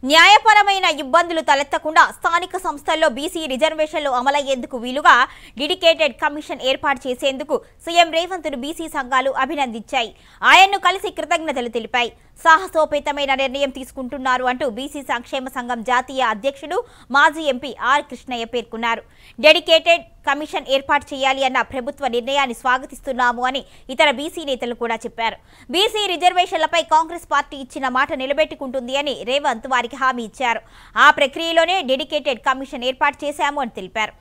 న్యాయపరమైన ఇబ్బందులు తలెత్తకుండా స్థానిక సంస్థల్లో బీసీ రిజర్వేషన్లు అమలయ్యేందుకు వీలుగా డెడికేటెడ్ కమిషన్ ఏర్పాటు చేసేందుకు సీఎం రేవంత్ ను బీసీ సంఘాలు అభినందించాయి ఆయన్ను కలిసి కృతజ్ఞతలు తెలిపాయి సాహసోపేతమైన నిర్ణయం తీసుకుంటున్నారు అంటూ బీసీ సంక్షేమ సంఘం జాతీయ అధ్యక్షుడు మాజీ ఎంపీ ఆర్ కృష్ణయ్య పేర్కొన్నారు డెడికేటెడ్ కమిషన్ ఏర్పాటు చేయాలి అన్న ప్రభుత్వ నిర్ణయాన్ని స్వాగతిస్తున్నాము అని ఇతర బీసీ నేతలు కూడా చెప్పారు బీసీ రిజర్వేషన్లపై కాంగ్రెస్ పార్టీ ఇచ్చిన మాట నిలబెట్టుకుంటుంది అని రేవంత్ వారికి హామీ ఇచ్చారు ఆ ప్రక్రియలోనే డెడికేటెడ్ కమిషన్ ఏర్పాటు చేశాము అని తెలిపారు